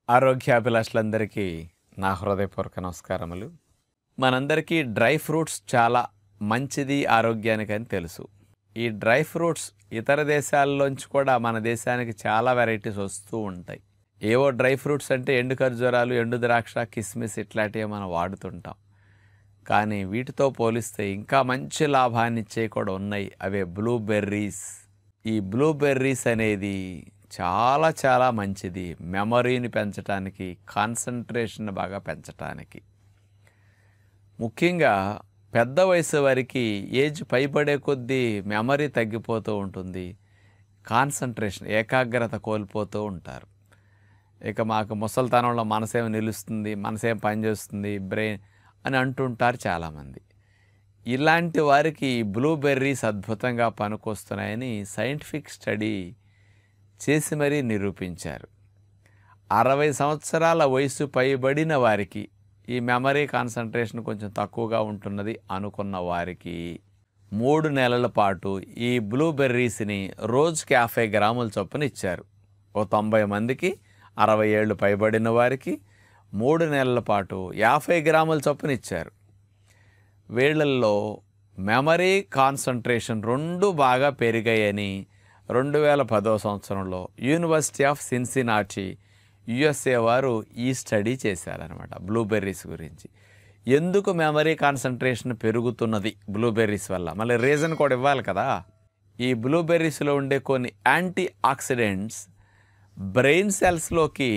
ఆరోగ్యాభిలాషులందరికీ నా హృదయపూర్వక నమస్కారములు మనందరికీ డ్రై ఫ్రూట్స్ చాలా మంచిది ఆరోగ్యానికి అని తెలుసు ఈ డ్రై ఫ్రూట్స్ ఇతర దేశాల్లోంచి కూడా మన దేశానికి చాలా వెరైటీస్ వస్తూ ఉంటాయి ఏవో డ్రై ఫ్రూట్స్ అంటే ఎండు ఖర్జూరాలు ఎండు ద్రాక్ష కిస్మిస్ ఇట్లాంటివి మనం వాడుతుంటాం కానీ వీటితో పోలిస్తే ఇంకా మంచి లాభాన్ని ఇచ్చే కూడా ఉన్నాయి అవే బ్లూబెర్రీస్ ఈ బ్లూబెర్రీస్ అనేది చాలా చాలా మంచిది మెమరీని పెంచడానికి కాన్సన్ట్రేషన్ బాగా పెంచడానికి ముఖ్యంగా పెద్ద వయసు వారికి ఏజ్ పైబడే కొద్దీ మెమరీ తగ్గిపోతూ ఉంటుంది కాన్సన్ట్రేషన్ ఏకాగ్రత కోల్పోతూ ఉంటారు ఇక మాకు ముసలితనంలో మనసేం నిలుస్తుంది మనసేం పనిచేస్తుంది బ్రెయిన్ అని అంటుంటారు చాలామంది ఇలాంటి వారికి బ్లూబెర్రీస్ అద్భుతంగా పనికొస్తున్నాయని సైంటిఫిక్ స్టడీ చేసి మరీ నిరూపించారు అరవై సంవత్సరాల వయసు పైబడిన వారికి ఈ మెమరీ కాన్సన్ట్రేషన్ కొంచెం తక్కువగా ఉంటున్నది అనుకున్న వారికి మూడు నెలల పాటు ఈ బ్లూబెర్రీస్ని రోజుకి యాభై గ్రాముల చొప్పున ఇచ్చారు ఓ తొంభై మందికి అరవై ఏళ్ళు పైబడిన వారికి మూడు నెలల పాటు యాభై గ్రాముల చొప్పున ఇచ్చారు వీళ్ళల్లో మెమరీ కాన్సన్ట్రేషన్ రెండు బాగా పెరిగాయని రెండు వేల పదో సంవత్సరంలో యూనివర్సిటీ ఆఫ్ సిన్సినాటి యుఎస్ఏ వారు ఈ స్టడీ చేశారనమాట బ్లూబెర్రీస్ గురించి ఎందుకు మెమరీ కాన్సన్ట్రేషన్ పెరుగుతున్నది బ్లూబెర్రీస్ వల్ల మళ్ళీ రీజన్ కూడా ఇవ్వాలి కదా ఈ బ్లూబెర్రీస్లో ఉండే కొన్ని యాంటీ ఆక్సిడెంట్స్ బ్రెయిన్ సెల్స్లోకి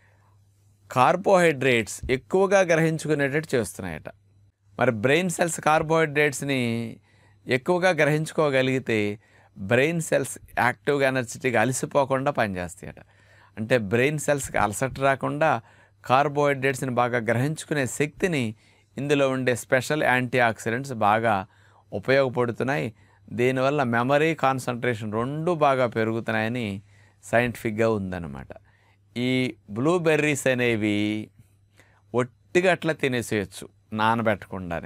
కార్బోహైడ్రేట్స్ ఎక్కువగా గ్రహించుకునేటట్టు చేస్తున్నాయట మరి బ్రెయిన్ సెల్స్ కార్బోహైడ్రేట్స్ని ఎక్కువగా గ్రహించుకోగలిగితే బ్రెయిన్ సెల్స్ యాక్టివ్గా ఎనర్జెటిక్గా అలసిపోకుండా పనిచేస్తాయట అంటే బ్రెయిన్ సెల్స్కి అలసట రాకుండా కార్బోహైడ్రేట్స్ని బాగా గ్రహించుకునే శక్తిని ఇందులో ఉండే స్పెషల్ యాంటీ ఆక్సిడెంట్స్ బాగా ఉపయోగపడుతున్నాయి దీనివల్ల మెమరీ కాన్సన్ట్రేషన్ రెండు బాగా పెరుగుతున్నాయని సైంటిఫిక్గా ఉందన్నమాట ఈ బ్లూబెర్రీస్ అనేవి ఒట్టిగా అట్లా తినేసేయచ్చు నానబెట్టకుండానే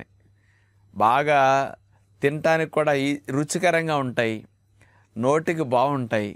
బాగా తినటానికి కూడా ఈ రుచికరంగా ఉంటాయి నోటికి బాగుంటాయి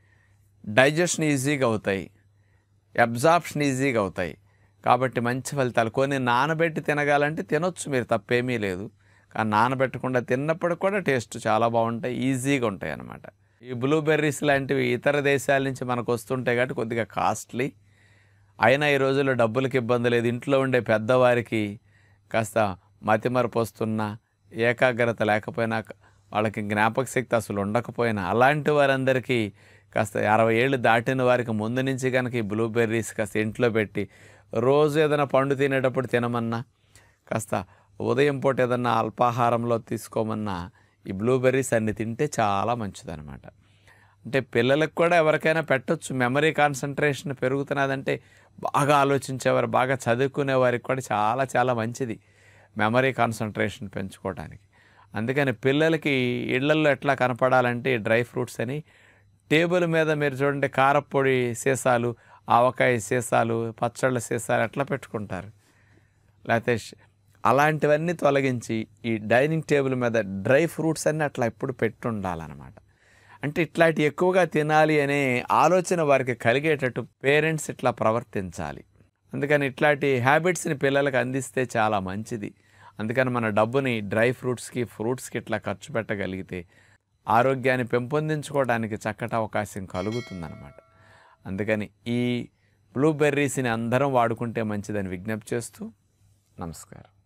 డైజెషన్ ఈజీగా అవుతాయి అబ్జార్ప్షన్ ఈజీగా అవుతాయి కాబట్టి మంచి ఫలితాలు కొన్ని నానబెట్టి తినగాలంటే తినొచ్చు మీరు తప్పేమీ లేదు కానీ నానబెట్టకుండా తిన్నప్పుడు కూడా టేస్ట్ చాలా బాగుంటాయి ఈజీగా ఉంటాయి అన్నమాట ఈ బ్లూబెర్రీస్ లాంటివి ఇతర దేశాల నుంచి మనకు వస్తుంటాయి కాబట్టి కొద్దిగా కాస్ట్లీ అయినా ఈ రోజుల్లో డబ్బులకి ఇబ్బంది లేదు ఇంట్లో ఉండే పెద్దవారికి కాస్త మతిమరపు వస్తున్నా ఏకాగ్రత లేకపోయినా వాళ్ళకి జ్ఞాపక శక్తి అసలు ఉండకపోయినా అలాంటి వారందరికీ కాస్త అరవై ఏళ్ళు దాటిన వారికి ముందు నుంచి కనుక ఈ బ్లూబెర్రీస్ కాస్త ఇంట్లో పెట్టి రోజు ఏదైనా పండు తినేటప్పుడు తినమన్నా కాస్త ఉదయం పూట ఏదన్నా అల్పాహారంలో తీసుకోమన్నా ఈ బ్లూబెర్రీస్ అన్ని తింటే చాలా మంచిదన్నమాట అంటే పిల్లలకు కూడా ఎవరికైనా పెట్టొచ్చు మెమరీ కాన్సన్ట్రేషన్ పెరుగుతున్నదంటే బాగా ఆలోచించేవారు బాగా చదువుకునే వారికి కూడా చాలా చాలా మంచిది మెమరీ కాన్సన్ట్రేషన్ పెంచుకోవడానికి అందుకని పిల్లలకి ఇళ్లల్లో ఎట్లా కనపడాలంటే డ్రై ఫ్రూట్స్ అని టేబుల్ మీద మీరు చూడండి కారపొడి సీసాలు ఆవకాయ సీసాలు పచ్చళ్ళ సీసాలు ఎట్లా పెట్టుకుంటారు లేకపోతే అలాంటివన్నీ తొలగించి ఈ డైనింగ్ టేబుల్ మీద డ్రై ఫ్రూట్స్ అన్నీ అట్లా ఎప్పుడు పెట్టుండాలన్నమాట అంటే ఇట్లాంటి ఎక్కువగా తినాలి అనే ఆలోచన వారికి కలిగేటట్టు పేరెంట్స్ ఇట్లా ప్రవర్తించాలి అందుకని ఇట్లాంటి హ్యాబిట్స్ని పిల్లలకు అందిస్తే చాలా మంచిది అందుకని మన డబ్బుని డ్రై ఫ్రూట్స్కి ఫ్రూట్స్కి ఇట్లా ఖర్చు పెట్టగలిగితే ఆరోగ్యాన్ని పెంపొందించుకోవడానికి చక్కటి అవకాశం కలుగుతుందన్నమాట అందుకని ఈ బ్లూబెర్రీస్ని అందరం వాడుకుంటే మంచిదని విజ్ఞప్తి చేస్తూ నమస్కారం